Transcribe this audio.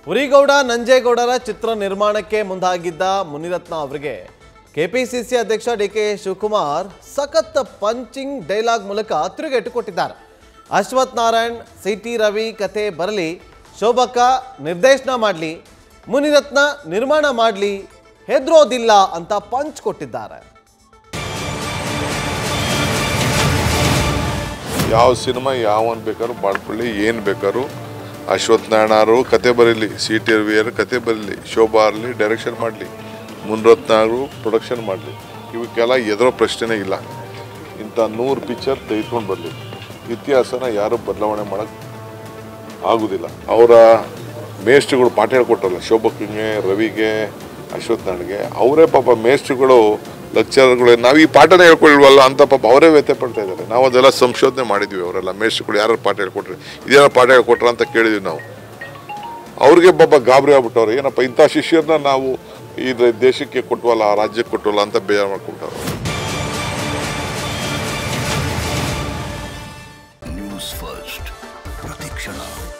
ಉರಿಗೌಡ ನಂಜೇಗೌಡರ ಚಿತ್ರ ನಿರ್ಮಾಣಕ್ಕೆ ಮುಂದಾಗಿದ್ದ ಮುನಿರತ್ನ ಅವರಿಗೆ ಕೆಪಿಸಿಸಿ ಅಧ್ಯಕ್ಷ ಡಿ ಕೆ ಶಿವಕುಮಾರ್ ಸಖತ್ ಪಂಚಿಂಗ್ ಡೈಲಾಗ್ ಮೂಲಕ ತಿರುಗೇಟು ಕೊಟ್ಟಿದ್ದಾರೆ ಅಶ್ವಥ್ ನಾರಾಯಣ್ ಸಿ ಟಿ ರವಿ ಕತೆ ಬರಲಿ ಶೋಭಕ್ಕ ನಿರ್ದೇಶನ ಮಾಡಲಿ ಮುನಿರತ್ನ ನಿರ್ಮಾಣ ಮಾಡಲಿ ಹೆದರೋದಿಲ್ಲ ಅಂತ ಪಂಚ್ ಕೊಟ್ಟಿದ್ದಾರೆ ಯಾವ ಸಿನಿಮಾ ಯಾವನ್ ಬೇಕಾದ್ರೂ ಮಾಡ್ಕೊಳ್ಳಿ ಏನು ಬೇಕಾದ್ರೂ ಅಶ್ವಥ್ ನಾರಾಯಣರು ಕತೆ ಬರೀಲಿ ಸಿ ಟಿ ರವಿಯರು ಕತೆ ಬರೀಲಿ ಶೋಭಾ ಇರಲಿ ಡೈರೆಕ್ಷನ್ ಮಾಡಲಿ ಮುನ್ರತ್ನಾರು ಪ್ರೊಡಕ್ಷನ್ ಮಾಡಲಿ ಇವಕ್ಕೆಲ್ಲ ಎದುರೋ ಪ್ರಶ್ನೆನೇ ಇಲ್ಲ ಇಂಥ ನೂರು ಪಿಕ್ಚರ್ ತೆಗೆದುಕೊಂಡು ಬರಲಿ ಇತಿಹಾಸನ ಯಾರು ಬದಲಾವಣೆ ಮಾಡೋಕ್ಕೆ ಆಗುವುದಿಲ್ಲ ಅವರ ಮೇಷ್ಟ್ರುಗಳು ಪಾಠ ಹೇಳ್ಕೊಟ್ರಲ್ಲ ಶೋಭಕ್ಕಿಗೆ ರವಿಗೆ ಅಶ್ವಥ್ ನಾಣ್ಗೆ ಅವರೇ ಪಾಪ ಮೇಷ್ಟ್ರುಗಳು ಲೆಕ್ಚರ್ಗಳು ನಾವು ಈ ಪಾಠನೇ ಹೇಳ್ಕೊಳ್ವಲ್ಲ ಅಂತ ಪಾಪ ಅವರೇ ವ್ಯಥೆ ಪಡ್ತಾ ಇದ್ದಾರೆ ನಾವು ಅದೆಲ್ಲ ಸಂಶೋಧನೆ ಮಾಡಿದ್ವಿ ಅವರೆಲ್ಲ ಮೇಷ್ಟ್ರುಗಳು ಯಾರು ಪಾಠ ಹೇಳ್ಕೊಟ್ರಿ ಇದೇನೋ ಪಾಠ ಹೇಳ್ಕೊಟ್ರ ಅಂತ ಕೇಳಿದ್ವಿ ನಾವು ಅವ್ರಿಗೆ ಪಾಪ ಗಾಬರಿ ಆಗ್ಬಿಟ್ಟವ್ರು ಏನಪ್ಪ ಇಂಥ ಶಿಷ್ಯರನ್ನ ನಾವು ಈ ದೇಶಕ್ಕೆ ಕೊಟ್ವಲ್ಲ ಆ ರಾಜ್ಯಕ್ಕೆ ಕೊಟ್ವಲ್ಲ ಅಂತ ಬೇಜಾರು ಮಾಡ್ಕೊಬಿಟ್ಟವ್ರು ನ್ಯೂಸ್ ಫಸ್ಟ್ ಪ್ರತಿಕ್ಷಣ